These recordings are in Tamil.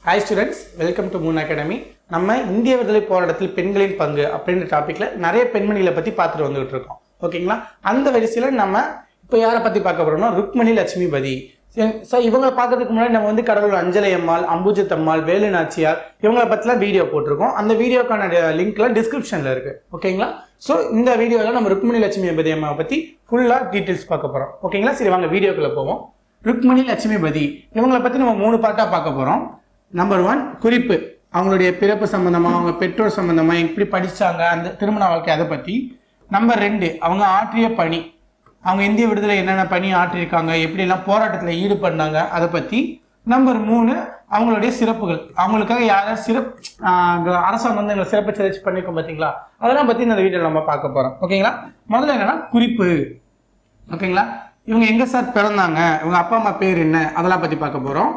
hi students welcome to moon academy நம்ம இந்திய விடுதலை போராட்டத்தில் பெண்களின் பங்கு அப்படின்ற டாப்பிக்ல நிறைய பெண்மணிகளை பத்தி பார்த்துட்டு வந்துகிட்டு இருக்கோம் ஓகேங்களா அந்த வரிசையில நம்ம இப்போ யாரை பத்தி பார்க்க போறோம்னா ருக்மணி லட்சுமிபதி ஸோ இவங்களை பார்க்கறதுக்கு முன்னாடி நம்ம வந்து கடவுள் அஞ்சலை அம்மாள் அம்புஜத்தம்மாள் வேலு நாச்சியார் இவங்களை பற்றிலாம் வீடியோ போட்டிருக்கோம் அந்த வீடியோக்கான லிங்க்ல டிஸ்கிரிப்ஷன்ல இருக்கு ஓகேங்களா ஸோ இந்த வீடியோவில் நம்ம ருக்மணி லட்சுமிபதி அம்மாவை பற்றி ஃபுல்லாக டீட்டெயில்ஸ் பார்க்க போறோம் ஓகேங்களா சரி வாங்க வீடியோக்குள்ள போவோம் ருக்மணி லட்சுமிபதி இவங்களை பற்றி நம்ம மூணு பாட்டாக பார்க்க போகிறோம் நம்பர் ஒன் குறிப்பு அவங்களுடைய பிறப்பு சம்பந்தமா அவங்க பெற்றோர் சம்பந்தமா எப்படி படிச்சாங்க அந்த திருமண வாழ்க்கை அதை பற்றி நம்பர் ரெண்டு அவங்க ஆற்றிய பணி அவங்க இந்திய விடுதலை என்னென்ன பணி ஆற்றியிருக்காங்க எப்படிலாம் போராட்டத்தில் ஈடுபட்டாங்க அதை பற்றி நம்பர் மூணு அவங்களுடைய சிறப்புகள் அவங்களுக்காக யாராவது சிறப்பு ஆஹ் அரசாங்கம் வந்து எங்களை சிறப்பு சிறப்பு பண்ணிருக்கோம் பார்த்தீங்களா அதெல்லாம் பற்றி இந்த வீடியோவில் நம்ம பார்க்க போகிறோம் ஓகேங்களா முதல்ல என்னன்னா குறிப்பு ஓகேங்களா இவங்க எங்க சார் பிறந்தாங்க இவங்க அப்பா அம்மா பேர் என்ன அதெல்லாம் பத்தி பார்க்க போறோம்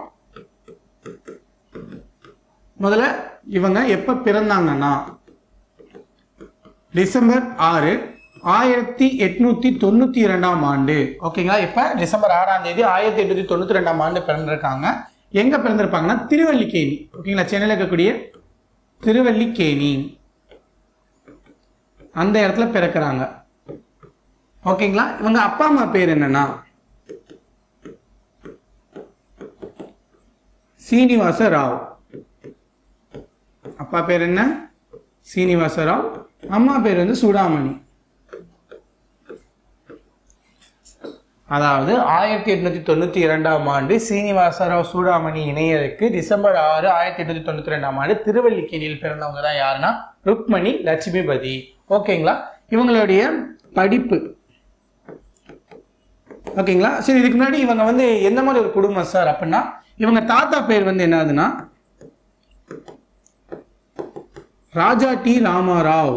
முதல்ல இவங்க எப்ப பிறந்தாங்கன்னா டிசம்பர் ஆறு ஆயிரத்தி எட்நூத்தி தொண்ணூத்தி இரண்டாம் ஆண்டு ஓகேங்களா இப்ப டிசம்பர் ஆறாம் தேதி ஆயிரத்தி எட்நூத்தி தொண்ணூத்தி ரெண்டாம் ஆண்டு பிறந்திருக்காங்க எங்க பிறந்திருப்பாங்கன்னா திருவல்லிக்கேணி ஓகேங்களா சென்னையில் இருக்கக்கூடிய திருவல்லிக்கேணி அந்த இடத்துல பிறக்கிறாங்க ஓகேங்களா இவங்க அப்பா அம்மா பேர் என்னன்னா சீனிவாச ராவ் அப்பா பேர் என்ன சீனிவாச ராவ் அம்மா பேர் வந்து சுடாமணி அதாவது ஆயிரத்தி எட்நூத்தி தொண்ணூத்தி இரண்டாம் ஆண்டு சீனிவாசராவ் சூடாமணி இணையருக்கு டிசம்பர் ஆறு ஆயிரத்தி எட்நூத்தி தொண்ணூத்தி ரெண்டாம் ஆண்டு திருவல்லிக்கேணியில் பிறந்தவங்க தான் யாருன்னா ருக்மணி லட்சுமிபதி ஓகேங்களா இவங்களுடைய படிப்பு ஓகேங்களா சரி இதுக்கு முன்னாடி இவங்க வந்து எந்த மாதிரி ஒரு குடும்பம் சார் அப்படின்னா இவங்க தாத்தா பேர் வந்து என்னதுன்னா ராஜா டி ராமாராவ்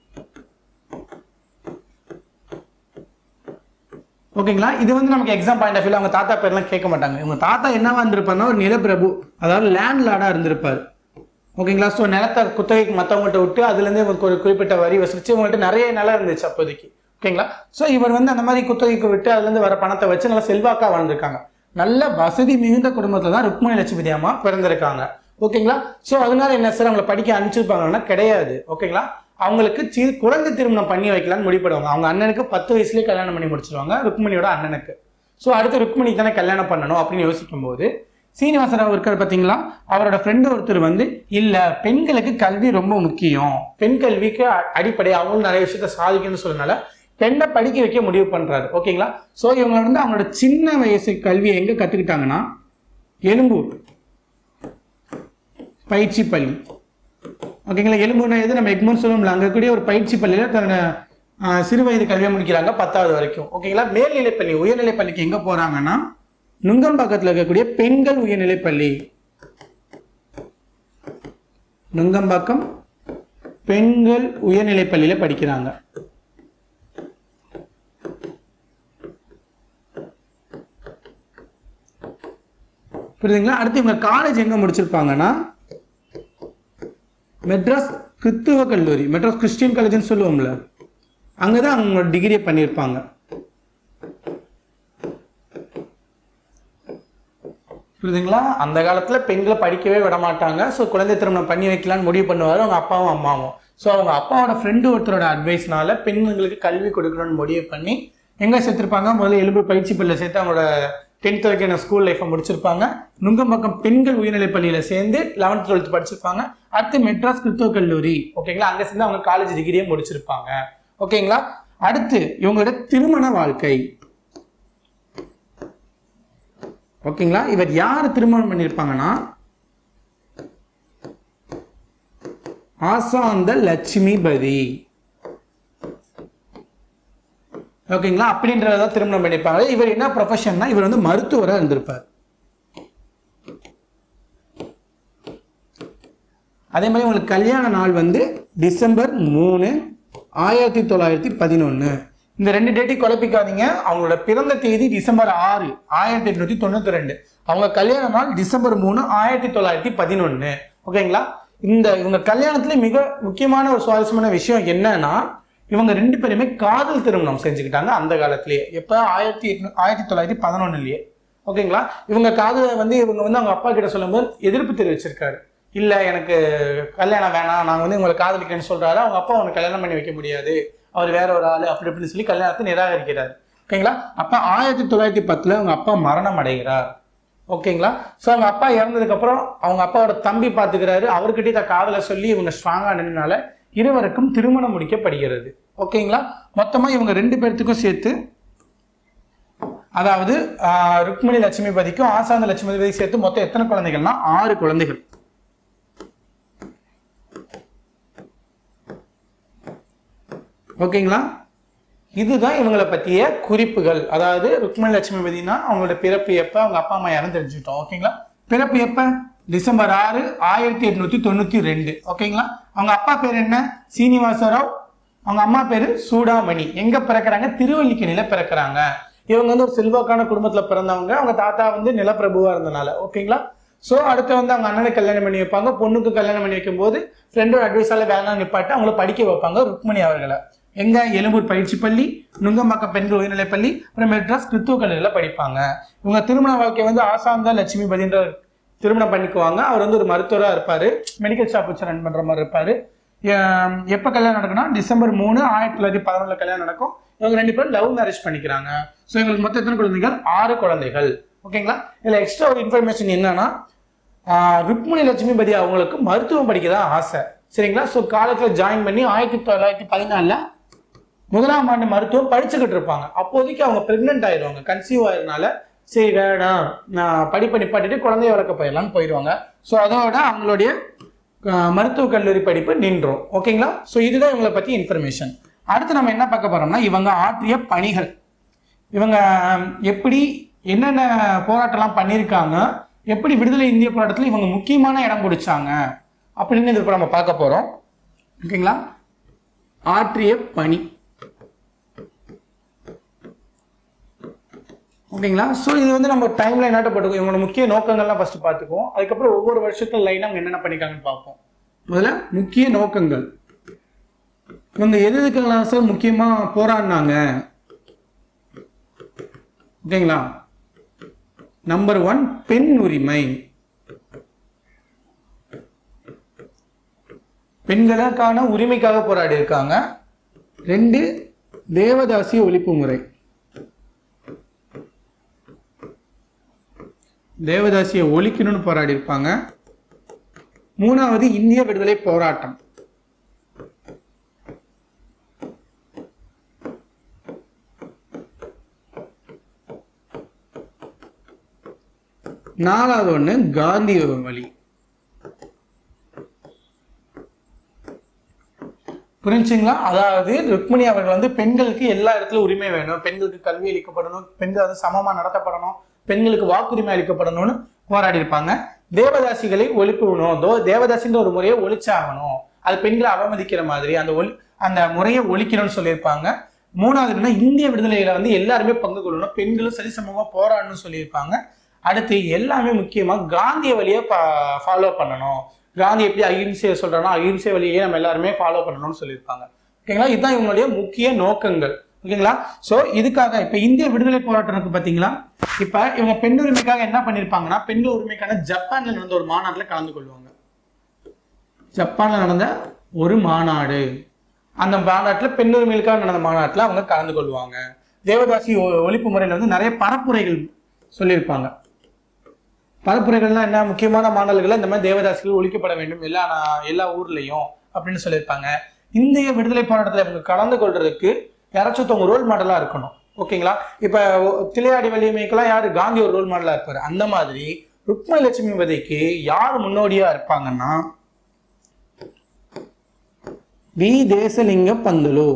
ஓகேங்களா இது வந்து நமக்கு எக்ஸாம் பாயிண்ட் ஆஃப் வியூல அவங்க தாத்தா பேர்லாம் கேட்க மாட்டாங்க இவங்க தாத்தா என்னவா இருந்திருப்பாருன்னா ஒரு நிலப்பிரபு அதாவது லேண்ட் லார்டா இருந்திருப்பாரு ஓகேங்களா ஸோ நிலத்தை குத்தகைக்கு மற்றவங்கள்ட்ட விட்டு அதுலேருந்து இவருக்கு ஒரு குறிப்பிட்ட வரி வசூலிச்சு இவங்கள்ட்ட நிறைய நிலம் இருந்துச்சு அப்போதைக்கு ஓகேங்களா ஸோ இவர் வந்து அந்த மாதிரி குத்தகைக்கு விட்டு அதுலேருந்து வர பணத்தை வச்சு நல்லா செல்வாக்கா வாழ்ந்திருக்காங்க நல்ல வசதி மிகுந்த குடும்பத்தில் தான் ருக்மணி லட்சுமி அம்மா பிறந்திருக்காங்க ஓகேங்களா ஸோ அதனால என்ன சார் அவங்களை படிக்க அனுப்பிச்சிருப்பாங்கன்னா கிடையாது ஓகேங்களா அவங்களுக்கு சி குழந்தை திருமணம் பண்ணி வைக்கலாம்னு முடிப்படுவாங்க அவங்க அண்ணனுக்கு பத்து வயசுலேயே கல்யாணம் பண்ணி முடிச்சிருவாங்க ருக்மணியோட அண்ணனுக்கு ஸோ அடுத்து ருக்மணி தானே கல்யாணம் பண்ணணும் அப்படின்னு யோசிக்கும் போது சீனிவாசராவ் இருக்கார் பார்த்தீங்களா அவரோட ஃப்ரெண்டு ஒருத்தர் வந்து இல்லை பெண்களுக்கு கல்வி ரொம்ப முக்கியம் பெண் கல்விக்கு அ- அடிப்படை அவங்களும் நிறைய விஷயத்த சாதிக்கணும்னு சொல்லனால பெண்ணை படிக்க வைக்க முடிவு பண்றாரு ஓகேங்களா ஸோ இவங்க வந்து அவங்களோட சின்ன வயசு கல்வியை எங்க கத்துக்கிட்டாங்கன்னா எழும்பூர் பயிற்சி பள்ளி ஓகேங்களா எலும்புனா எது நம்ம எக்மோன் சொல்லுவோம்ல அங்கே கூடிய ஒரு பயிற்சி பள்ளியில் தன்னோட ஆஹ், சிறு வயது கல்வியை முடிக்கிறாங்க பத்தாவது வரைக்கும் ஓகேங்களா மேல்நிலைப்பள்ளி உயர்நிலைப்பள்ளிக்கு எங்கே போகிறாங்கன்னா நுங்கம்பாக்கத்தில் இருக்கக்கூடிய பெண்கள் உயர்நிலைப்பள்ளி நுங்கம்பாக்கம் பெண்கள் உயர்நிலைப்பள்ளியில் படிக்கிறாங்க புரியுதுங்களா அடுத்து இவங்க காலேஜ் எங்கே முடிச்சிருப்பாங்கன்னா மெட்ராஸ் கிறித்துவ கல்லூரி மெட்ராஸ் கிறிஸ்டியன் காலேஜ்னு சொல்லுவோம்ல அங்கே தான் அவங்களோட டிகிரியை பண்ணியிருப்பாங்க புரியுதுங்களா அந்த காலத்தில் பெண்களை படிக்கவே விட மாட்டாங்க ஸோ குழந்தை திருமணம் பண்ணி வைக்கலாம்னு முடிவு பண்ணுவார் அவங்க அப்பாவும் அம்மாவும் ஸோ அவங்க அப்பாவோட ஃப்ரெண்டு ஒருத்தரோட அட்வைஸ்னால பெண்களுக்கு கல்வி கொடுக்கணும்னு முடிவு பண்ணி எங்கே சேர்த்திருப்பாங்க முதல்ல எலும்பு பயிற்சி பள்ளியில் சேர்த்து அவங்களோட டென்த் வரைக்கும் ஸ்கூல் லைஃப்பை முடிச்சிருப்பாங்க நுங்கம்பாக்கம் பெண்கள் உயர்நிலைப் பள்ளியில் சேர்ந்து லெவன்த் டுவெல்த் படிச்சிருப்பாங்க அடுத்து மெட்ராஸ் கிறிஸ்துவ கல்லூரி ஓகேங்களா அங்கே சேர்ந்து அவங்க காலேஜ் டிகிரியே முடிச்சிருப்பாங்க ஓகேங்களா அடுத்து இவங்களோட திருமண வாழ்க்கை ஓகேங்களா இவர் யார் திருமணம் பண்ணியிருப்பாங்கன்னா ஆசாந்த லட்சுமிபதி ஓகேங்களா அப்படின்றத திருமணம் பண்ணியிருப்பாங்க இவர் என்ன ப்ரொஃபஷன்னா இவர் வந்து மருத்துவராக இருந்திருப்பார் அதே மாதிரி உங்களுக்கு கல்யாண நாள் வந்து டிசம்பர் மூணு ஆயிரத்தி தொள்ளாயிரத்தி பதினொன்று இந்த ரெண்டு டேட்டையும் குழப்பிக்காதீங்க அவங்களோட பிறந்த தேதி டிசம்பர் ஆறு ஆயிரத்தி எட்நூத்தி தொண்ணூத்தி ரெண்டு அவங்க கல்யாண நாள் டிசம்பர் மூணு ஆயிரத்தி தொள்ளாயிரத்தி பதினொன்று ஓகேங்களா இந்த இவங்க கல்யாணத்துல மிக முக்கியமான ஒரு சுவாரஸ்யமான விஷயம் என்னன்னா இவங்க ரெண்டு பேருமே காதல் திருமணம் செஞ்சுக்கிட்டாங்க அந்த காலத்திலேயே எப்போ ஆயிரத்தி எட்நூ ஆயிரத்தி தொள்ளாயிரத்தி பதினொன்னுலயே ஓகேங்களா இவங்க காதல வந்து இவங்க வந்து அவங்க அப்பா கிட்ட சொல்லும்போது எதிர்ப்பு தெரிவிச்சிருக்காரு இல்ல எனக்கு கல்யாணம் வேணாம் நாங்க வந்து உங்களை காதலிக்கிறேன்னு சொல்றாரு அவங்க அப்பா அவனுக்கு கல்யாணம் பண்ணி வைக்க முடியாது அவர் வேற ஒரு ஆளு அப்படி இப்படின்னு சொல்லி கல்யாணத்தை நிராகரிக்கிறார் ஓகேங்களா அப்ப ஆயிரத்தி தொள்ளாயிரத்தி பத்துல அவங்க அப்பா மரணம் அடைகிறார் ஓகேங்களா ஸோ அவங்க அப்பா இறந்ததுக்கு அப்புறம் அவங்க அப்பாவோட தம்பி பார்த்துக்கிறாரு அவர்கிட்டயே தான் காதலை சொல்லி இவங்க ஸ்ட்ராங்கா நின்றனால இருவருக்கும் திருமணம் முடிக்கப்படுகிறது ஓகேங்களா மொத்தமா இவங்க ரெண்டு பேர்த்துக்கும் சேர்த்து அதாவது ஆஹ், ருக்மிணி லட்சுமிபதிக்கும் ஆசாந்த லட்சுமிபதி சேர்த்து மொத்தம் எத்தனை குழந்தைகள்னா ஆறு குழந்தைகள் ஓகேங்களா இதுதான் இவங்களை பற்றிய குறிப்புகள் அதாவது ருக்மணி லட்சுமிபதினா அவங்களோட பிறப்பு எப்போ அவங்க அப்பா அம்மா யாரும் தெரிஞ்சுக்கிட்டோம் ஓகேங்களா பிறப்பு எப்போ டிசம்பர் ஆறு ஆயிரத்தி எட்நூத்தி தொண்ணூத்தி ரெண்டு ஓகேங்களா அவங்க அப்பா பேர் என்ன சீனிவாசராவ் அவங்க அம்மா பேரு சூடாமணி எங்க பிறக்கறாங்க திருவல்லிக்கேணியில பிறக்கறாங்க இவங்க வந்து ஒரு செல்வாக்கான குடும்பத்துல பிறந்தவங்க அவங்க தாத்தா வந்து நிலப்பிரபுவா இருந்தனால ஓகேங்களா சோ அடுத்து வந்து அவங்க அண்ணனுக்கு கல்யாணம் பண்ணி வைப்பாங்க பொண்ணுக்கு கல்யாணம் பண்ணி வைக்கும்போது ஃப்ரெண்டோட அட்வைஸால வேலை நிப்பாட்டு அவங்கள படிக்க வைப்பாங்க ருக்மணி அவர்களை எங்க எழும்பூர் பயிற்சி பள்ளி நுங்கம்பாக்கம் பெண்கள் உயர்நிலைப் பள்ளி அப்புறம் மெட்ராஸ் கிறித்துவ கல்லூரியில படிப்பாங்க இவங்க திருமண வாழ்க்கை வந்து ஆசாந்த லட்சுமிபதின்ற திருமணம் பண்ணிக்குவாங்க அவர் வந்து ஒரு மருத்துவரா இருப்பாரு மெடிக்கல் ஷாப் வச்சு ரன் பண்ற மாதிரி இருப்பாரு எம், எப்ப கல்யாணம் நடக்கும்னா டிசம்பர் மூணு ஆயிரத்தி தொள்ளாயிரத்தி பதினொன்றுல கல்யாணம் நடக்கும் இவங்க ரெண்டு பேரும் லவ் மேரேஜ் பண்ணிக்கிறாங்க ஸோ இவங்களுக்கு மொத்தம் எத்தனை குழந்தைகள் ஆறு குழந்தைகள் ஓகேங்களா இதுல எக்ஸ்ட்ரா ஒரு இன்ஃபர்மேஷன் என்னன்னா ஆஹ், ருக்மிணி லட்சுமிபதி அவங்களுக்கு மருத்துவம் படிக்க தான் ஆசை சரிங்களா ஸோ காலேஜில் ஜாயின் பண்ணி ஆயிரத்தி தொள்ளாயிரத்தி பதினாலில் முதலாம் ஆண்டு மருத்துவம் படிச்சுக்கிட்டு இருப்பாங்க அப்போதைக்கு அவங்க பிரெக்னென்ட் ஆயிடுவாங்க கன்சீவ் ஆயிருனால சரி வேணாம் நான் படிப்பை நிப்பாட்டிட்டு குழந்தைய வளர்க்க போயிடலாம்னு போயிடுவாங்க ஸோ அதோட அவங்களுடைய அஹ், மருத்துவக் கல்லூரி படிப்பு நின்றோம் ஓகேங்களா ஸோ இதுதான் இவங்களை பற்றி இன்ஃபர்மேஷன் அடுத்து நம்ம என்ன பார்க்க போறோம்னா இவங்க ஆற்றிய பணிகள் இவங்க அஹ், எப்படி என்னென்ன போராட்டம்லாம் பண்ணியிருக்காங்க எப்படி விடுதலை இந்திய போராட்டத்தில் இவங்க முக்கியமான இடம் பிடிச்சாங்க அப்படின்னு இது இப்போ நம்ம பார்க்க போகிறோம் ஓகேங்களா ஆற்றிய பணி ஓகேங்களா ஸோ இது வந்து நம்ம டைம்ல என்ன போட்டுக்கோ இவங்களோட முக்கிய நோக்கங்கள்லாம் ஃபர்ஸ்ட் பார்த்துக்குவோம் அதுக்கப்புறம் ஒவ்வொரு வருஷத்துல லைனாக அவங்க என்னென்ன பண்ணிருக்காங்கன்னு பார்ப்போம் முதல்ல முக்கிய நோக்கங்கள் இவங்க எது எதுக்கெல்லாம் சார் முக்கியமா போராடினாங்க ஓகேங்களா நம்பர் ஒன் பெண் உரிமை பெண்களுக்கான உரிமைக்காக போராடி இருக்காங்க ரெண்டு தேவதாசி ஒழிப்பு முறை தேவதாசியை ஒழிக்கணும்னு போராடி இருப்பாங்க மூணாவது இந்திய விடுதலை போராட்டம் நாலாவது ஒண்ணு காந்தி வழி புரிஞ்சுங்களா அதாவது ருக்மிணி அவர்கள் வந்து பெண்களுக்கு எல்லா இடத்துலயும் உரிமை வேணும் பெண்களுக்கு கல்வி அளிக்கப்படணும் பெண்கள் வந்து சமமா நடத்தப்படணும் பெண்களுக்கு வாக்குரிமை அளிக்கப்படணும்னு போராடி இருப்பாங்க தேவதாசிகளை ஒழிப்புணும் தோ தேவதாசின்ற ஒரு முறையை ஒழிச்சாகணும் அது பெண்களை அவமதிக்கிற மாதிரி அந்த ஒளி அந்த முறையை ஒழிக்கணும்னு சொல்லியிருப்பாங்க மூணாவது என்னன்னா இந்திய விடுதலையில வந்து எல்லாருமே பங்கு கொள்ளணும் பெண்களும் சரிசமமா போராடணும்னு சொல்லியிருப்பாங்க அடுத்து எல்லாமே முக்கியமா காந்திய வழியை ஃபாலோ பண்ணணும் காந்தி எப்படி அகிம்சையை சொல்றானோ அகிம்சை வழியே நம்ம எல்லாருமே ஃபாலோ பண்ணணும்னு சொல்லியிருப்பாங்க ஓகேங்களா இதுதான் இவங்களுடைய முக்கிய நோக்கங்கள் ஓகேங்களா சோ இதுக்காக இப்ப இந்திய விடுதலை போராட்டம் இருக்கு பாத்தீங்களா இப்ப இவங்க பெண் உரிமைக்காக என்ன பண்ணிருப்பாங்கன்னா பெண்கள் உரிமைக்கான ஜப்பான்ல நடந்த ஒரு மாநாட்டுல கலந்து கொள்வாங்க ஜப்பான்ல நடந்த ஒரு மாநாடு அந்த மாநாட்டுல பெண் உரிமைகளுக்காக நடந்த மாநாட்டுல அவங்க கலந்து கொள்வாங்க தேவதாசி ஒ- ஒழிப்பு முறையில வந்து நிறைய பரப்புரைகள் சொல்லியிருப்பாங்க பரப்புரைகள்லாம் என்ன முக்கியமான மாணவர்கள் இந்த மாதிரி தேவதாசிகள் ஒழிக்கப்பட வேண்டும் எல்லா நா- எல்லா ஊர்லயும் அப்படின்னு சொல்லியிருப்பாங்க இந்திய விடுதலை போராட்டத்தில் இவங்க கலந்து கொள்றதுக்கு யாராச்சும் ஒருத்தவங்க ரோல் மாடலா இருக்கணும் ஓகேங்களா இப்ப ஒ- திளையாடி வலிமைக்கெல்லாம் யாரு காந்தி ஒரு ரோல் மாடலா இருப்பாரு அந்த மாதிரி ருக்மணி லட்சுமி வதைக்கு யார் முன்னோடியா இருப்பாங்கன்னா வி தேசலிங்க பந்துலு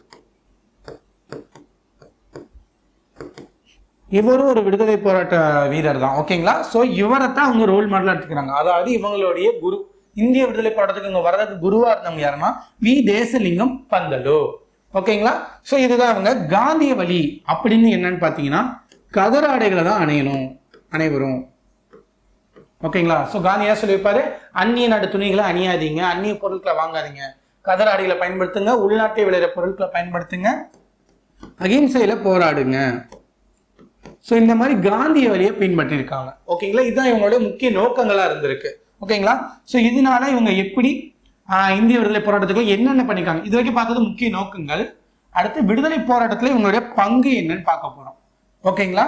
இவரும் ஒரு விடுதலை போராட்ட வீரர் தான் ஓகேங்களா சோ இவரை தான் அவங்க ரோல் மாடலா எடுத்துக்கிறாங்க அதாவது இவங்களுடைய குரு இந்திய விடுதலை போராட்டத்துக்கு இவங்க வர்றதுக்கு குருவா இருந்தவங்க யாருன்னா வி தேசலிங்கம் பந்தலு ஓகேங்களா சோ இதுதான் அவங்க காந்திய வழி அப்படின்னு என்னன்னு பாத்தீங்கன்னா கதர ஆடைகளை தான் அணியணும் அனைவரும் ஓகேங்களா சோ காந்தி என்ன சொல்லியிருப்பாரு அந்நிய நாடு துணிகளை அணியாதீங்க அந்நிய பொருட்களை வாங்காதீங்க கதர் ஆடைகளை பயன்படுத்துங்க உள்நாட்டை விளையிற பொருட்களை பயன்படுத்துங்க அகிம்சையில போராடுங்க ஸோ இந்த மாதிரி காந்திய வழியை பின்பற்றிருக்காங்க ஓகேங்களா இதுதான் இவங்களுடைய முக்கிய நோக்கங்களா இருந்திருக்கு ஓகேங்களா ஸோ இதனால இவங்க எப்படி ஆஹ், இந்திய விடுதலை போராட்டத்துக்கு என்னென்ன பண்ணிருக்காங்க இது வரைக்கும் பார்த்தது முக்கிய நோக்கங்கள் அடுத்து விடுதலை போராட்டத்துல இவங்களுடைய பங்கு என்னன்னு பார்க்க போறோம் ஓகேங்களா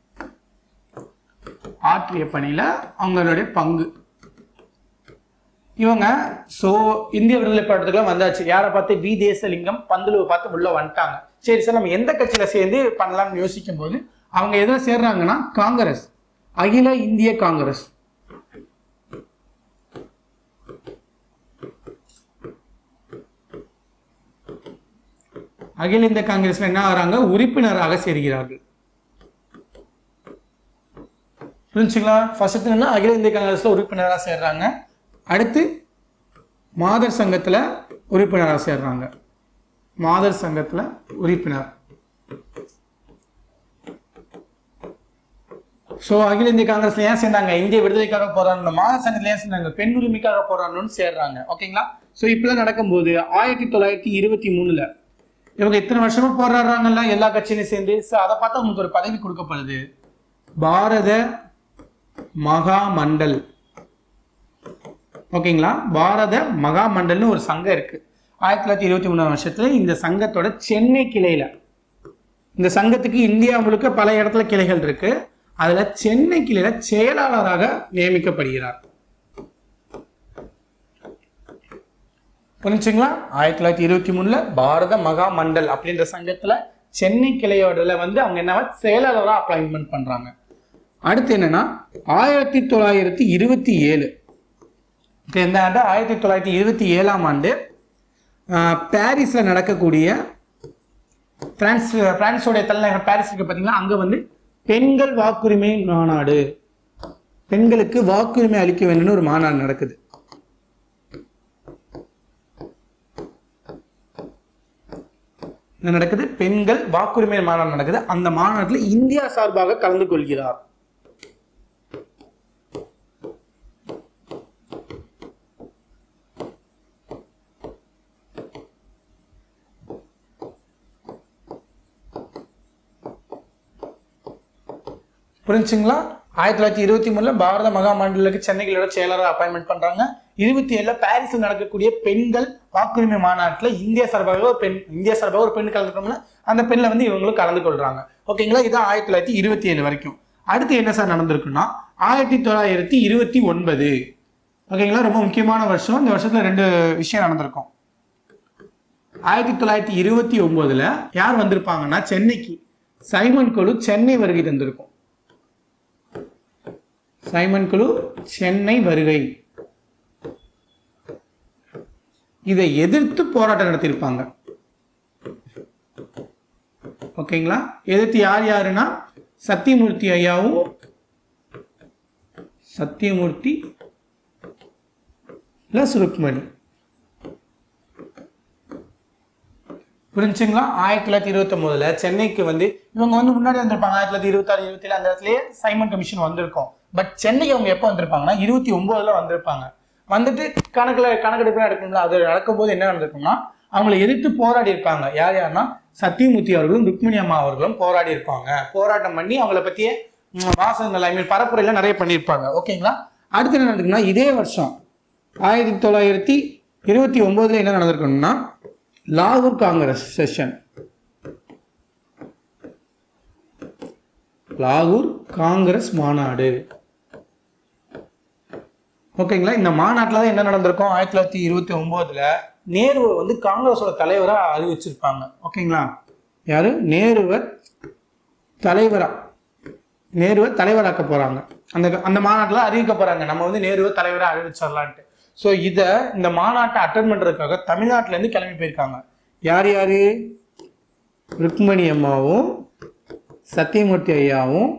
ஆற்றிய பணியில அவங்களுடைய பங்கு இவங்க சோ இந்திய விடுதலை போராட்டத்துக்குலாம் வந்தாச்சு யாரை பார்த்து வி தேசலிங்கம் பந்துலுவை பார்த்து உள்ள வந்துட்டாங்க சரி சார் நம்ம எந்த கட்சியில சேர்ந்து பண்ணலாம்னு யோசிக்கும் போது அவங்க எதில் சேர்றாங்கன்னா காங்கிரஸ் அகில இந்திய காங்கிரஸ் அகில இந்திய காங்கிரஸ்ல என்ன ஆகிறாங்க உறுப்பினராக சேர்கிறார்கள் புரிஞ்சுங்களா ஃபர்ஸ்ட் என்ன அகில இந்திய காங்கிரஸ்ல உறுப்பினராக சேர்றாங்க அடுத்து மாதர் சங்கத்துல உறுப்பினராக சேர்றாங்க மாதர் சங்கத்துல உறுப்பினர் ஸோ அகில இந்திய காங்கிரஸ்ல ஏன் சேர்ந்தாங்க இந்திய விடுதலைக்காக போராடணும் மாதர் சங்கத்துல ஏன் சேர்ந்தாங்க பெண் உரிமைக்காக போராடணும்னு சேர்றாங்க ஓகேங்களா ஸோ இப்பெல்லாம் நடக்கும்போது ஆயிரத்தி தொள்ளாயிரத்தி இருபத்தி மூணுல இவங்க இத்தனை வருஷமா போராடுறாங்கல்ல எல்லா கட்சியிலும் சேர்ந்து ஸோ அதை பார்த்தா உங்களுக்கு ஒரு பதவி கொடுக்கப்படுது பாரத மகா மண்டல் ஓகேங்களா பாரத மகா மண்டல்னு ஒரு சங்கம் இருக்கு ஆயிரத்தி தொள்ளாயிரத்தி இருபத்தி மூணாம் வருஷத்துல இந்த சங்கத்தோட சென்னை கிளையில இந்த சங்கத்துக்கு இந்தியா முழுக்க பல இடத்துல கிளைகள் இருக்கு அதுல சென்னை கிளையில செயலாளராக நியமிக்கப்படுகிறார் புரிஞ்சுங்களா ஆயிரத்தி தொள்ளாயிரத்தி இருபத்தி மூணுல பாரத மகா மண்டல் அப்படின்ற சங்கத்துல சென்னை கிளையோடல வந்து அவங்க என்ன செயலாளராக அப்பாயின்மெண்ட் பண்றாங்க அடுத்து என்னன்னா ஆயிரத்தி தொள்ளாயிரத்தி இருபத்தி ஏழு இப்போ இந்த ஆண்டு ஆயிரத்தி தொள்ளாயிரத்தி இருபத்தி ஏழாம் ஆண்டு ஆஹ், பாரிஸ்ல நடக்கக்கூடிய பிரான்ஸ் பிரான்ஸோடைய தலைநகர் பாரிஸ் இருக்கு பார்த்தீங்களா அங்கே வந்து பெண்கள் வாக்குரிமை மாநாடு பெண்களுக்கு வாக்குரிமை அளிக்க வேண்டும்னு ஒரு மாநாடு நடக்குது என்ன நடக்குது பெண்கள் வாக்குரிமை மாநாடு நடக்குது அந்த மாநாட்டில் இந்தியா சார்பாக கலந்து கொள்கிறார் புரிஞ்சுங்களா ஆயிரத்தி தொள்ளாயிரத்தி இருபத்தி மூணுல பாரத மகா மண்டலுக்கு சென்னைகளோட செயலராக அப்பாயின்மெண்ட் பண்றாங்க இருபத்தி ஏழுல பாரிஸில் நடக்கக்கூடிய பெண்கள் வாக்குரிமை மாநாட்டில் இந்தியா சார்பாக ஒரு பெண் இந்தியா சார்பாக ஒரு பெண் கலந்துக்கணும்ல அந்த பெண்ணில் வந்து இவங்களும் கலந்து கொள்றாங்க ஓகேங்களா இதான் ஆயிரத்தி தொள்ளாயிரத்தி இருபத்தி ஏழு வரைக்கும் அடுத்து என்ன சார் நடந்திருக்குன்னா ஆயிரத்தி தொள்ளாயிரத்தி இருபத்தி ஒன்பது ஓகேங்களா ரொம்ப முக்கியமான வருஷம் இந்த வருஷத்துல ரெண்டு விஷயம் நடந்திருக்கும் ஆயிரத்தி தொள்ளாயிரத்தி இருபத்தி ஒன்பதுல யார் வந்திருப்பாங்கன்னா சென்னைக்கு சைமன் குழு சென்னை வருகை தந்திருக்கும் சைமன் குழு சென்னை வருகை இதை எதிர்த்து போராட்டம் நடத்தியிருப்பாங்க ஓகேங்களா எதிர்த்து யார் யாருன்னா சத்தியமூர்த்தி ஐயாவும் சத்தியமூர்த்தி பிளஸ் ருக்மணி புரிஞ்சுங்களா ஆயிரத்தி தொள்ளாயிரத்தி இருபத்தி ஒன்பதுல சென்னைக்கு வந்து இவங்க வந்து முன்னாடி வந்திருப்பாங்க ஆயிரத்தி தொள்ளாயிரத்தி இருபத்தாறு இருபத்தி அந்த இடத்துலயே சைமன் கமிஷன் வந்திருக்கும் பட் சென்னைக்கு அவங்க எப்போ வந்திருப்பாங்கன்னா இருபத்தி ஒன்பதுல வந்திருப்பாங்க வந்துட்டு கணக்குல கணக்கெடுப்பு எடுக்கணும்ல அது நடக்கும்போது என்ன நடந்திருக்கும்னா அவங்களை எதிர்த்து போராடி இருப்பாங்க யார் யாருன்னா சத்தியமூர்த்தி அவர்களும் ருக்மிணி அம்மா அவர்களும் போராடி இருப்பாங்க போராட்டம் பண்ணி அவங்கள பத்தியே ம், வாசகங்கள் ஐ மீன் பரப்புரையில நிறைய பண்ணியிருப்பாங்க ஓகேங்களா அடுத்து என்ன நடக்குதுன்னா இதே வருஷம் ஆயிரத்தி தொள்ளாயிரத்தி இருபத்தி ஒன்பதுல என்ன நடந்திருக்கணும்னா லாகூர் காங்கிரஸ் செஷன் லாகூர் காங்கிரஸ் மாநாடு ஓகேங்களா இந்த மாநாட்டில் தான் என்ன நடந்திருக்கும் ஆயிரத்தி தொள்ளாயிரத்தி இருபத்தி ஒம்போதுல நேருவை வந்து காங்கிரஸோட தலைவராக அறிவிச்சிருப்பாங்க ஓகேங்களா யாரு நேருவை தலைவரா நேருவை தலைவராக்க போறாங்க அந்த அந்த மாநாட்டில் அறிவிக்க போறாங்க நம்ம வந்து நேருவை தலைவராக அறிவிச்சிடலான்ட்டு ஸோ இதை இந்த மாநாட்டை அட்டன் பண்றதுக்காக தமிழ்நாட்டுல இருந்து கிளம்பி போயிருக்காங்க யார் யாரு ருக்மணி அம்மாவும் சத்தியமூர்த்தி ஐயாவும்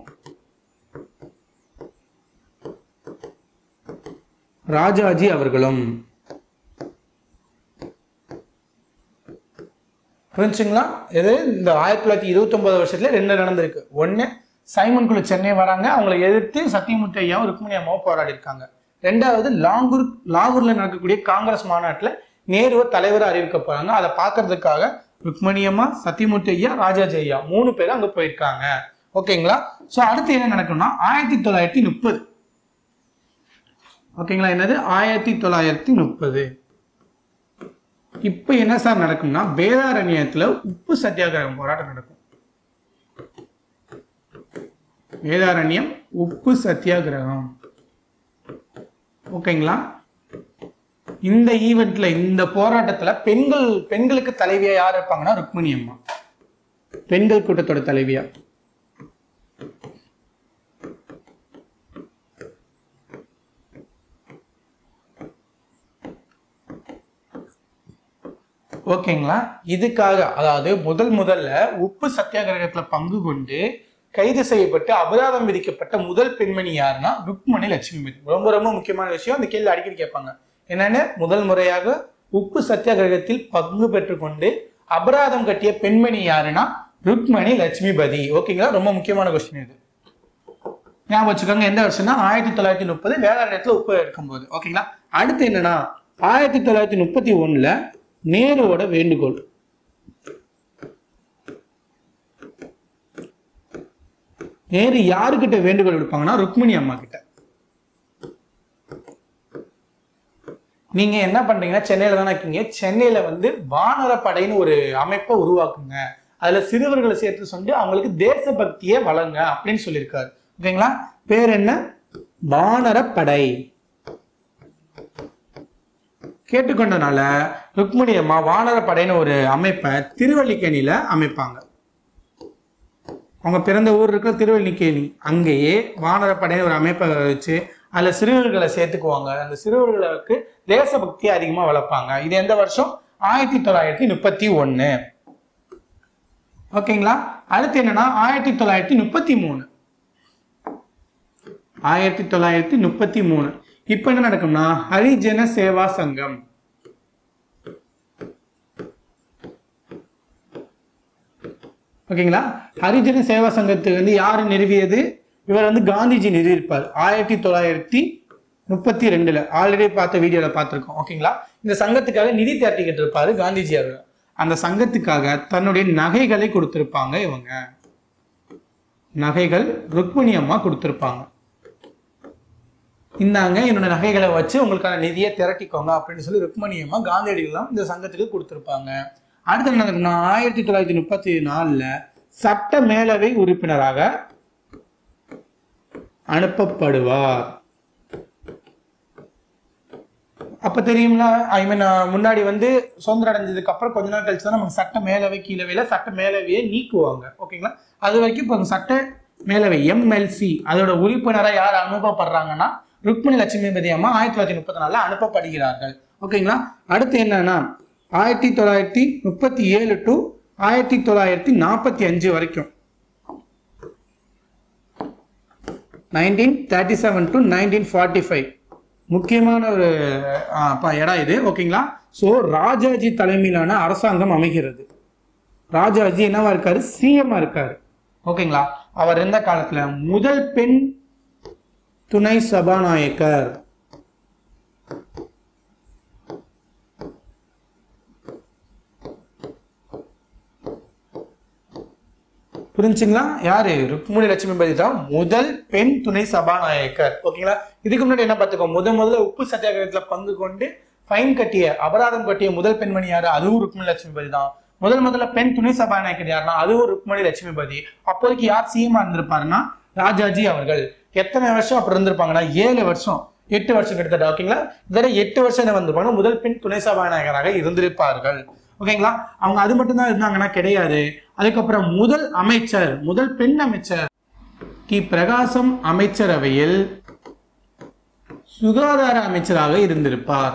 ராஜாஜி அவர்களும் புரிஞ்சுங்களா இது இந்த ஆயிரத்தி தொள்ளாயிரத்தி இருபத்தி ஒன்பது வருஷத்துல ரெண்டு நடந்திருக்கு ஒண்ணு சைமன் குழு சென்னை வராங்க அவங்களை எதிர்த்து சத்தியமூர்த்தி ஐயாவும் ருக்மிணி அம்மாவும் போராடி இருக்காங்க ரெண்டாவது லாகூர் லாகூர்ல நடக்கக்கூடிய காங்கிரஸ் மாநாட்டுல நேருவை தலைவரை அறிவிக்க போறாங்க அதை பார்க்கறதுக்காக ருக்மணி அம்மா சத்தியமூர்த்தி ஐயா ராஜாஜி ஐயா மூணு பேரும் அங்க போயிருக்காங்க ஓகேங்களா ஸோ அடுத்து என்ன நடக்கும்னா ஆயிரத்தி தொள்ளாயிரத்தி முப்பது ஓகேங்களா என்னது ஆயிரத்தி தொள்ளாயிரத்தி முப்பது இப்போ என்ன சார் நடக்கும்னா வேதாரண்யத்தில் உப்பு சத்தியாகிரகம் போராட்டம் நடக்கும் வேதாரண்யம் உப்பு சத்தியாகிரகம் ஓகேங்களா இந்த ஈவெண்ட்ல இந்த போராட்டத்துல பெண்கள் பெண்களுக்கு தலைவியா யார் இருப்பாங்கன்னா ருக்மிணி அம்மா பெண்கள் கூட்டத்தோட தலைவியா ஓகேங்களா இதுக்காக அதாவது முதல் முதல்ல உப்பு சத்தியாகிரகத்துல பங்கு கொண்டு கைது செய்யப்பட்டு அபராதம் விதிக்கப்பட்ட முதல் பெண்மணி யாருன்னா ருக்மணி லட்சுமி ரொம்ப ரொம்ப முக்கியமான விஷயம் அந்த கேள்வி அடிக்கடி கேட்பாங்க என்னன்னு முதல் முறையாக உப்பு சத்தியாகிரகத்தில் பங்கு பெற்றுக்கொண்டு அபராதம் கட்டிய பெண்மணி யாருன்னா ருக்மணி லட்சுமிபதி ஓகேங்களா ரொம்ப முக்கியமான கொஸ்டின் இது ஞாபகம் வச்சுக்கோங்க எந்த வருஷம்னா ஆயிரத்தி தொள்ளாயிரத்தி முப்பது வேளாண்மையத்துல உப்பு எடுக்கும்போது ஓகேங்களா அடுத்து என்னன்னா ஆயிரத்தி தொள்ளாயிரத்தி முப்பத்தி ஒண்ணுல நேருவோட வேண்டுகோள் நேரு யாருக்கிட்ட வேண்டுகோள் விடுப்பாங்கன்னா ருக்மிணி அம்மா கிட்ட நீங்க என்ன பண்றீங்கன்னா சென்னையில தானே இருக்கீங்க சென்னையில வந்து வானரப்படைன்னு ஒரு அமைப்பை உருவாக்குங்க அதுல சிறுவர்களை சேர்த்து சொல்லி அவங்களுக்கு தேசபக்தியை வழங்க அப்படின்னு சொல்லியிருக்காரு ஓகேங்களா பேர் என்ன வானரப்படை கேட்டுக்கொண்டனால ருக்மிணி அம்மா வானரப்படைன்னு ஒரு அமைப்பை திருவல்லிக்கேணியில அமைப்பாங்க அவங்க பிறந்த ஊர் இருக்கிற திருவல்லிக்கேணி அங்கேயே வானரப்படைன்னு ஒரு அமைப்பை வச்சு அதில் சிறுவர்களை சேர்த்துக்குவாங்க அந்த சிறுவர்களுக்கு தேசபக்தியை அதிகமாக வளர்ப்பாங்க இது எந்த வருஷம் ஆயிரத்தி தொள்ளாயிரத்தி முப்பத்தி ஒன்று ஓகேங்களா அடுத்து என்னன்னா ஆயிரத்தி தொள்ளாயிரத்தி முப்பத்தி மூணு ஆயிரத்தி தொள்ளாயிரத்தி முப்பத்தி மூணு இப்போ என்ன நடக்கும்னா ஹரிஜன சேவா சங்கம் ஓகேங்களா ஹரிஜன சேவா சங்கத்துக்கு வந்து யார் நிறுவியது இவர் வந்து காந்திஜி நிறுவியிருப்பார் ஆயிரத்தி தொள்ளாயிரத்தி முப்பத்தி ரெண்டுல ஆல்ரெடி பார்த்த வீடியோல பார்த்துருக்கோம் ஓகேங்களா இந்த சங்கத்துக்காக நிதி திரட்டிக்கிட்டு இருப்பாரு காந்திஜி அவர் அந்த சங்கத்துக்காக தன்னுடைய நகைகளை கொடுத்திருப்பாங்க இவங்க நகைகள் ருக்மிணி அம்மா கொடுத்திருப்பாங்க இந்தாங்க என்னோட நகைகளை வச்சு உங்களுக்கான நிதியை திரட்டிக்கோங்க அப்படின்னு சொல்லி ருக்மணி அம்மா காந்தியடிகள்லாம் இந்த சங்கத்துக்கு கொடுத்திருப்பாங்க அடுத்து என்ன நடக்கும்னா ஆயிரத்தி தொள்ளாயிரத்தி முப்பத்தி நாலுல சட்ட மேலவை உறுப்பினராக அனுப்பப்படுவார் அப்ப தெரியுங்களா ஐ மீன் முன்னாடி வந்து சுதந்திரம் அடைஞ்சதுக்கு அப்புறம் கொஞ்ச நாள் கழிச்சு தான் நமக்கு சட்ட மேலவை கீழவையில சட்ட மேலவையை நீக்குவாங்க ஓகேங்களா அது வரைக்கும் இப்போ சட்ட மேலவை எம்எல்சி அதோட உறுப்பினராக யார் அனுப்பப்படுறாங்கன்னா ருக்மிணி லட்சுமிபதி அம்மா ஆயிரத்தி தொள்ளாயிரத்தி முப்பத்தி நாலுல அனுப்பப்படுகிறார்கள் ஓகேங்களா அடுத்து என்னன்னா ஆயிரத்தி தொள்ளாயிரத்தி முப்பத்தி ஏழு டு ஆயிரத்தி தொள்ளாயிரத்தி நாற்பத்தி அஞ்சு வரைக்கும் nineteen thirty seven to nineteen forty five முக்கியமான ஒரு ஆ, ப- இடம் இது ஓகேங்களா ஸோ ராஜாஜி தலைமையிலான அரசாங்கம் அமைகிறது ராஜாஜி என்னவா இருக்காரு சிஎம்மா இருக்காரு ஓகேங்களா அவர் இருந்த காலத்துல முதல் பெண் துணை சபாநாயகர் புரிஞ்சுங்களா யாரு ருக்மிணி லட்சுமிபதி தான் முதல் பெண் துணை சபாநாயகர் ஓகேங்களா இதுக்கு முன்னாடி என்ன பார்த்துக்கோ முத முதல்ல உப்பு சத்தியாகிரகத்துல பங்கு கொண்டு ஃபைன் கட்டிய அபராதம் கட்டிய முதல் பெண்மணி யாரு அதுவும் ருக்மிணி லட்சுமிபதி தான் முதல் முதல்ல பெண் துணை சபாநாயகர் யாருன்னா அதுவும் ருக்மிணி லட்சுமிபதி அப்போதைக்கு யார் சிஎம் இருந்திருப்பாருன்னா ராஜாஜி அவர்கள் எத்தனை வருஷம் அப்படி இருந்திருப்பாங்கன்னா ஏழு வருஷம் எட்டு வருஷம் கிட்டத்தட்ட ஓகேங்களா இதோட எட்டு வருஷம் என்ன வந்திருப்பாங்க முதல் பெண் துணை சபாநாயகராக இருந்திருப்பார்கள் ஓகேங்களா அவங்க அது மட்டும் தான் இருந்தாங்கன்னா கிடையாது அதுக்கப்புறம் முதல் அமைச்சர் முதல் பெண் அமைச்சர் டி பிரகாசம் அமைச்சரவையில் சுகாதார அமைச்சராக இருந்திருப்பார்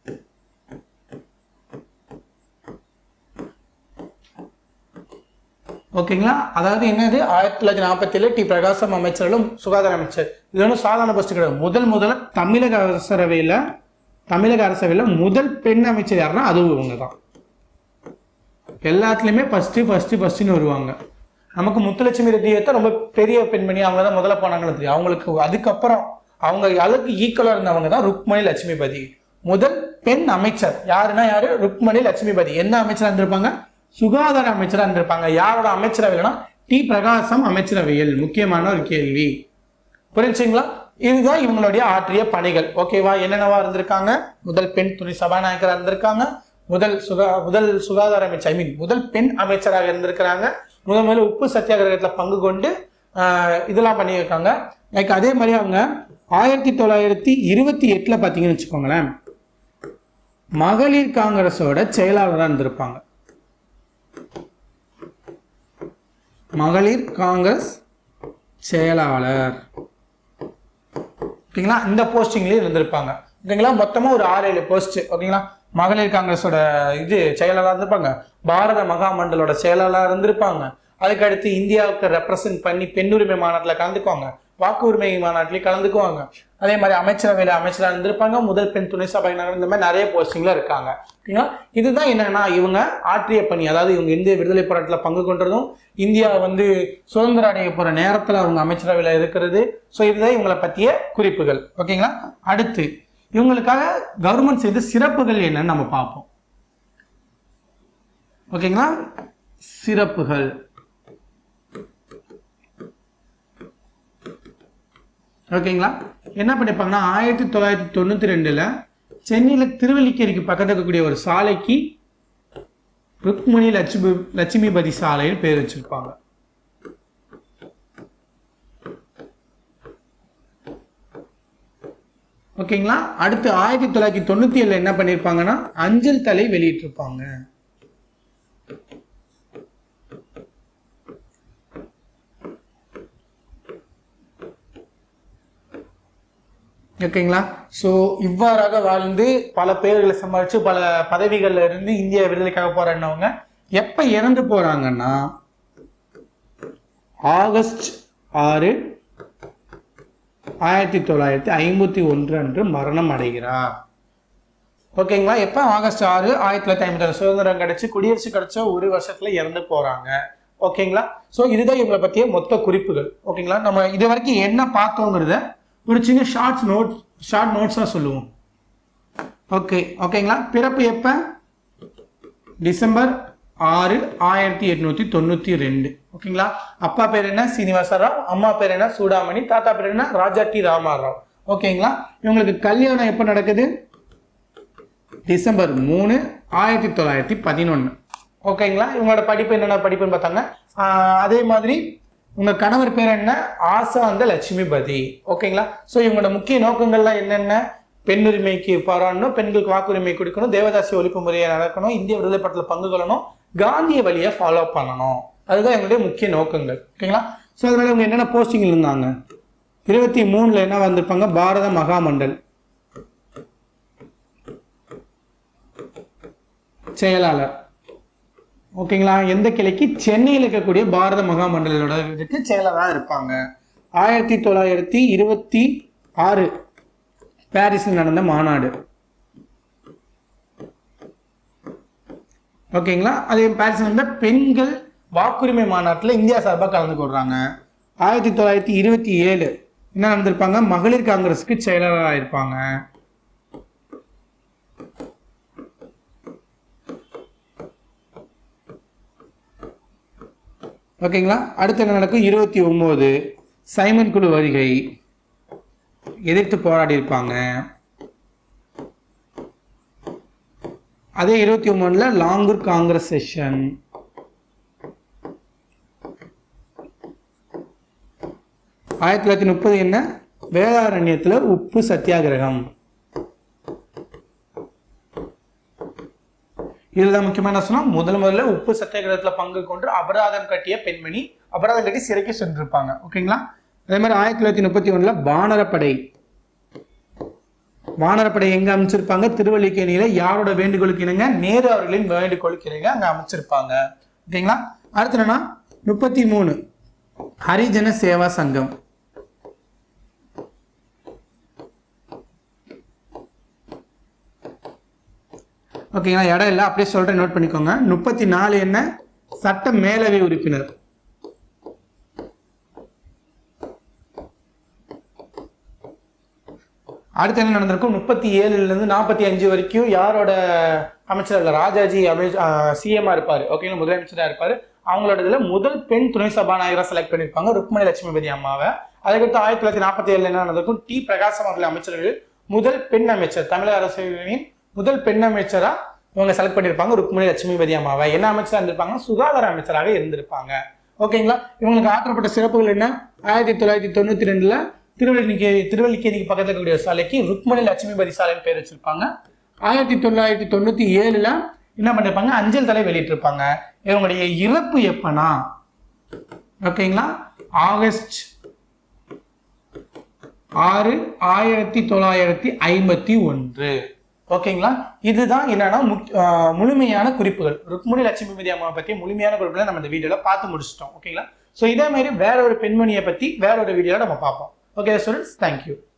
ஓகேங்களா அதாவது என்னது ஆயிரத்தி தொள்ளாயிரத்தி நாற்பத்தி ஏழு டி பிரகாசம் அமைச்சர்களும் சுகாதார அமைச்சர் இது ஒன்றும் சாதாரண போஸ்ட் கிடையாது முதல் முதல்ல தமிழக அரசரவையில் தமிழக அரசவையில் முதல் பெண் அமைச்சர் யாருன்னா அதுவும் இவங்க தான் எல்லாத்துலேயுமே ஃபஸ்ட்டு ஃபஸ்ட்டு ஃபஸ்ட்டுன்னு வருவாங்க நமக்கு முத்துலட்சுமி ரெட்டியை ரொம்ப பெரிய பெண்மணி அவங்க தான் முதல்ல போனாங்கன்னு தெரியும் அவங்களுக்கு அதுக்கப்புறம் அவங்க அளவுக்கு ஈக்குவலாக இருந்தவங்க தான் ருக்மணி லட்சுமிபதி முதல் பெண் அமைச்சர் யாருன்னா யாரு ருக்மணி லட்சுமிபதி என்ன அமைச்சராக இருந்திருப்பாங்க சுகாதார அமைச்சராக இருந்திருப்பாங்க யாரோட அமைச்சரவைனா டி பிரகாசம் அமைச்சரவையில் முக்கியமான ஒரு கேள்வி புரிஞ்சுங்களா இதுதான் இவங்களுடைய ஆற்றிய பணிகள் ஓகேவா என்னென்னவா இருந்திருக்காங்க முதல் பெண் துணை சபாநாயகராக இருந்திருக்காங்க முதல் சுகா முதல் சுகாதார அமைச்சர் ஐ மீன் முதல் பெண் அமைச்சராக இருந்திருக்கிறாங்க முதல் முதல்ல உப்பு சத்தியாகிரகத்தில் பங்கு கொண்டு ஆஹ், இதெல்லாம் பண்ணியிருக்காங்க லைக் அதே மாதிரி அவங்க ஆயிரத்தி தொள்ளாயிரத்தி இருபத்தி எட்டில் பார்த்தீங்கன்னு வச்சுக்கோங்களேன் மகளிர் காங்கிரஸோட செயலாளராக இருந்திருப்பாங்க மகளிர் காங்கிரஸ் செயலாளர் ஓகேங்களா இந்த போஸ்டிங்லேயும் இருந்திருப்பாங்க ஓகேங்களா மொத்தமாக ஒரு ஆறு ஏழு போஸ்ட் ஓகேங்களா மகளிர் காங்கிரஸோட இது செயலாளராக இருந்திருப்பாங்க பாரத மகாமண்டலோட செயலாளராக இருந்திருப்பாங்க அதுக்கடுத்து இந்தியாவுக்கு ரெப்ரசன்ட் பண்ணி பெண்ணுரிமை மாநாட்டில் கலந்துக்குவாங்க வாக்கு உரிமை மாநாட்டிலையும் கலந்துக்குவாங்க அதே மாதிரி அமைச்சரவையில் அமைச்சராக இருந்திருப்பாங்க முதல் பெண் துணை சபையினர் இந்த மாதிரி நிறைய போஸ்டிங்கில் இருக்காங்க ஓகேங்களா இதுதான் என்னன்னா இவங்க ஆற்றிய பணி அதாவது இவங்க இந்திய விடுதலை போராட்டத்தில் பங்கு கொண்டதும் இந்தியா வந்து சுதந்திரம் அடைய போகிற நேரத்தில் அவங்க அமைச்சரவையில் இருக்கிறது ஸோ இதுதான் இவங்களை பற்றிய குறிப்புகள் ஓகேங்களா அடுத்து இவங்களுக்காக கவர்மெண்ட் செய்த சிறப்புகள் என்னன்னு நம்ம பார்ப்போம் ஓகேங்களா சிறப்புகள் ஓகேங்களா என்ன பண்ணிருப்பாங்கன்னா ஆயிரத்தி தொள்ளாயிரத்தி தொண்ணூற்றி ரெண்டில் சென்னையில் திருவல்லிக்கேரிக்கு பக்கத்தில் இருக்கக்கூடிய ஒரு சாலைக்கு ருக்மணி லட்சுமி லட்சுமிபதி சாலைன்னு பேர் வச்சிருப்பாங்க ஓகேங்களா அடுத்து ஆயிரத்தி தொள்ளாயிரத்தி தொண்ணூத்தி ஏழுல என்ன பண்ணிருப்பாங்கன்னா அஞ்சல் தலை வெளியிட்டிருப்பாங்க ஓகேங்களா ஸோ இவ்வாறாக வாழ்ந்து பல பேர்களை சம்பாதிச்சு பல பதவிகள்ல இருந்து இந்திய விடுதலைக்காக போராடினவங்க எப்ப இறந்து போறாங்கன்னா ஆகஸ்ட் ஆறு ஆயிரத்தி தொள்ளாயிரத்தி ஐம்பத்தி ஒன்று அன்று மரணம் அடைகிறார் ஓகேங்களா எப்போ ஆகஸ்ட் ஆறு ஆயிரத்தி தொள்ளாயிரத்தி ஐம்பத்தி சுதந்திரம் கிடைச்சு குடியரசு கிடைச்ச ஒரு வருஷத்துல இறந்து போறாங்க ஓகேங்களா ஸோ இதுதான் இவங்களை பற்றிய மொத்த குறிப்புகள் ஓகேங்களா நம்ம இது வரைக்கும் என்ன பார்த்தோங்கிறத ஒரு சின்ன ஷார்ட்ஸ் நோட் ஷார்ட் நோட்ஸாக சொல்லுவோம் ஓகே ஓகேங்களா பிறப்பு எப்போ டிசம்பர் ஆறு ஆயிரத்தி எட்நூத்தி தொண்ணூத்தி ரெண்டு ஓகேங்களா அப்பா பேர் என்ன சீனிவாச ராவ் அம்மா பேர் என்ன சூடாமணி தாத்தா பேர் என்ன ராஜா டி ராமாராவ் ஓகேங்களா இவங்களுக்கு கல்யாணம் எப்போ நடக்குது டிசம்பர் மூணு ஆயிரத்தி தொள்ளாயிரத்தி பதினொன்று ஓகேங்களா இவங்களோட படிப்பு என்னென்ன படிப்புன்னு பார்த்தாங்க ஆஹ் அதே மாதிரி உங்க கணவர் பேர் என்ன ஆசாந்த லட்சுமிபதி ஓகேங்களா ஸோ இவங்களோட முக்கிய நோக்கங்கள்லாம் என்னென்ன பெண்ணுரிமைக்கு போராடணும் பெண்களுக்கு வாக்குரிமை கொடுக்கணும் தேவதாசி ஒழிப்பு முறையை நடக்கணும் இந்திய விடுதலை படத்தில் பங்கு கொள்ளணும் காந்திய வழியை ஃபாலோ பண்ணணும் அதுதான் எங்களுடைய முக்கிய நோக்கங்கள் ஓகேங்களா ஸோ அதனால இவங்க என்னென்ன போஸ்டிங்கில் இருந்தாங்க இருபத்தி மூணுல என்ன வந்திருப்பாங்க பாரத மகாமண்டல் செயலாளர் ஓகேங்களா எந்த கிளைக்கு சென்னையில் இருக்கக்கூடிய பாரத மகாமண்டலோட இதுக்கு செயலராக இருப்பாங்க ஆயிரத்தி தொள்ளாயிரத்தி இருபத்தி ஆறு பாரிஸில் நடந்த மாநாடு ஓகேங்களா அதே பாரிஸில் நடந்த பெண்கள் வாக்குரிமை மாநாட்டில் இந்தியா சார்பாக கலந்து கொள்றாங்க ஆயிரத்தி தொள்ளாயிரத்தி இருபத்தி ஏழு என்ன நடந்திருப்பாங்க மகளிர் காங்கிரஸுக்கு செயலராக இருப்பாங்க ஓகேங்களா அடுத்து என்ன நடக்கும் இருபத்தி ஒன்பது சைமன் குழு வருகை எதிர்த்து போராடி இருப்பாங்க அதே இருபத்தி ஒன்பதுல லாங்கூர் காங்கிரஸ் செஷன் ஆயிரத்தி தொள்ளாயிரத்தி முப்பது என்ன வேதாரண்யத்தில் உப்பு சத்தியாகிரகம் இதுதான் முக்கியமா என்ன சொன்னா முதல் முதல்ல உப்பு சத்தியாகிரகத்துல பங்கு கொண்டு அபராதம் கட்டிய பெண்மணி அபராதம் கட்டி சிறைக்கு சென்றிருப்பாங்க ஓகேங்களா அதே மாதிரி ஆயிரத்தி தொள்ளாயிரத்தி முப்பத்தி ஒண்ணுல வானரப்படை வானரப்படை எங்க அமைச்சிருப்பாங்க திருவல்லிக்கேணியில யாரோட வேண்டுகோளுக்கு இணங்க நேரு அவர்களின் வேண்டுகோளுக்கு இணங்க அங்க அமைச்சிருப்பாங்க ஓகேங்களா அடுத்து என்னன்னா முப்பத்தி மூணு ஹரிஜன சேவா சங்கம் ஓகேங்களா இடம் இல்லை அப்படியே சொல்றேன் நோட் பண்ணிக்கோங்க முப்பத்தி நாலு என்ன சட்ட மேலவை உறுப்பினர் அடுத்து என்ன நடந்திருக்கும் முப்பத்தி ஏழுல இருந்து நாற்பத்தி அஞ்சு வரைக்கும் யாரோட அமைச்சர் ராஜாஜி அமை சிஎம்மா இருப்பாரு ஓகேங்களா முதலமைச்சரா இருப்பாரு அவங்களோட இதுல முதல் பெண் துணை சபாநாயகரை செலக்ட் பண்ணியிருப்பாங்க ருக்மணி லட்சுமிபதி அம்மாவை அதுக்கடுத்து ஆயிரத்தி தொள்ளாயிரத்தி நாற்பத்தி ஏழுல என்ன நடந்திருக்கும் டி பிரகாசம் அவர்கள் அமைச்சர்கள் முதல் பெண் அமைச்சர் தமிழக அரசின் முதல் பெண் அமைச்சரா இவங்க செலக்ட் பண்ணியிருப்பாங்க ருக்மணி லட்சுமிபதி அம்மாவை என்ன அமைச்சரா இருந்திருப்பாங்க சுகாதார அமைச்சராக இருந்திருப்பாங்க ஓகேங்களா இவங்களுக்கு ஆற்றப்பட்ட சிறப்புகள் என்ன ஆயிரத்தி தொள்ளாயிரத்தி தொண்ணூத்தி ரெண்டுல திருவள்ளிக்கேணி திருவள்ளிக்கேணிக்கு பக்கத்துல இருக்கக்கூடிய சாலைக்கு ருக்மணி லட்சுமிபதி சாலைன்னு பேர் வச்சிருப்பாங்க ஆயிரத்தி தொள்ளாயிரத்தி தொண்ணூத்தி ஏழுல என்ன பண்ணிருப்பாங்க அஞ்சல் தலை வெளியிட்டிருப்பாங்க இவங்களுடைய இறப்பு எப்பனா ஓகேங்களா ஆகஸ்ட் ஆறு ஆயிரத்தி தொள்ளாயிரத்தி ஐம்பத்தி ஒன்று ஓகேங்களா இதுதான் என்னன்னா முக்- ஆஹ் முழுமையான குறிப்புகள் ருக்மணி லட்சுமிபதி அம்மாவை பத்தி முழுமையான குறிப்புகளை நம்ம இந்த வீடியோல பார்த்து முடிச்சிட்டோம் ஓகேங்களா ஸோ இதே மாதிரி வேற ஒரு பெண்மணியை பத்தி வேற ஒரு வீடியோல நம்ம பார்ப்போம் ஓகே ஸ்டூடெண்ட்ஸ் தேங்க்யூ